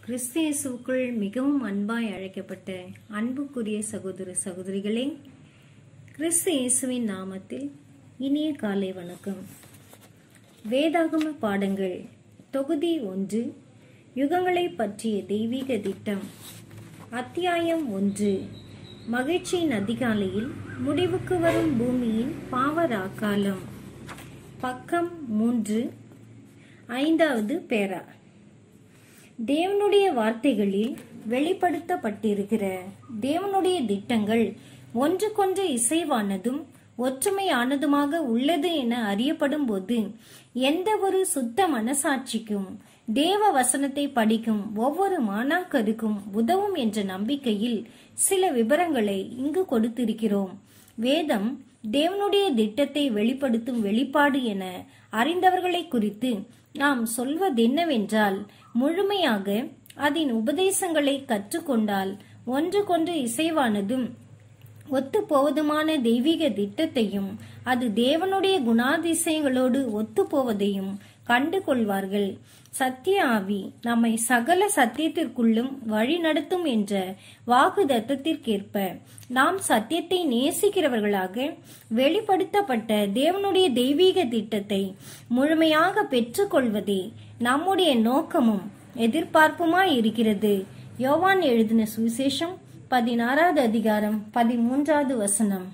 கிறிஸ்து இயேசுவுக்குள் மிகவும் அன்பாய் அழைக்கப்பட்ட அன்புக்குரிய சகோதர சகோதரிகளே கிறிஸ்து இயேசுவின் நாமத்தில் இனிய காலை வணக்கம் வேதாகம பாடங்கள் தொகுதி ஒன்று யுகங்களை பற்றிய தெய்வீக திட்டம் அத்தியாயம் ஒன்று மகிழ்ச்சியின் அதிகாலையில் முடிவுக்கு வரும் பூமியின் பாவராக்காலம் பக்கம் மூன்று ஐந்தாவது பேரா தேவனுடைய வார்த்தைகளில் வெளிப்படுத்தப்பட்டிருக்கிற தேவனுடைய திட்டங்கள் ஒன்றுக்கொன்று இசைவானதும் ஒற்றுமையானதுமாக உள்ளது என அறியப்படும் போது எந்த ஒரு சுத்த மனசாட்சிக்கும் தேவ வசனத்தை படிக்கும் ஒவ்வொரு மாணாக்கருக்கும் உதவும் என்ற நம்பிக்கையில் சில விவரங்களை இங்கு கொடுத்திருக்கிறோம் வேதம் தேவனுடைய திட்டத்தை வெளிப்படுத்தும் வெளிப்பாடு என அறிந்தவர்களை குறித்து நாம் சொல்வதென்னவென்றால் முழுமையாக அதன் உபதேசங்களை கற்றுக்கொண்டால் ஒன்றுக்கொன்று இசைவானதும் ஒத்துப்போவதுமான தெய்வீக திட்டத்தையும் அது தேவனுடைய குணாதிசயங்களோடு ஒத்துப்போவதையும் கண்டு கொள்வார்கள் சத்திய ஆவி நம்மை சகல சத்தியத்திற்குள்ளும் வழி நடத்தும் என்ற வாக்கு தத்தத்திற்கேற்ப நாம் சத்தியத்தை நேசிக்கிறவர்களாக வெளிப்படுத்தப்பட்ட தேவனுடைய தெய்வீக திட்டத்தை முழுமையாக பெற்றுக்கொள்வதே நம்முடைய நோக்கமும் எதிர்பார்ப்புமாய் இருக்கிறது யோவான் எழுதின சுவிசேஷம் பதினாறாவது அதிகாரம் பதிமூன்றாவது வசனம்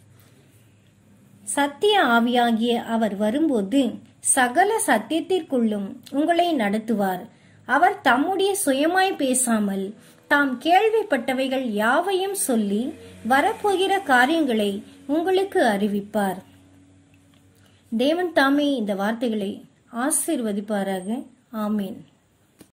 சத்திய ஆவியாகிய அவர் வரும்போது சகல சத்தியத்திற்குள்ளும் உங்களை நடத்துவார் அவர் தம்முடைய சுயமாய் பேசாமல் தாம் கேள்விப்பட்டவைகள் யாவையும் சொல்லி வரப்போகிற காரியங்களை உங்களுக்கு அறிவிப்பார் தேவன் தாமே இந்த வார்த்தைகளை ஆசீர்வதிப்பாராக ஆமீன்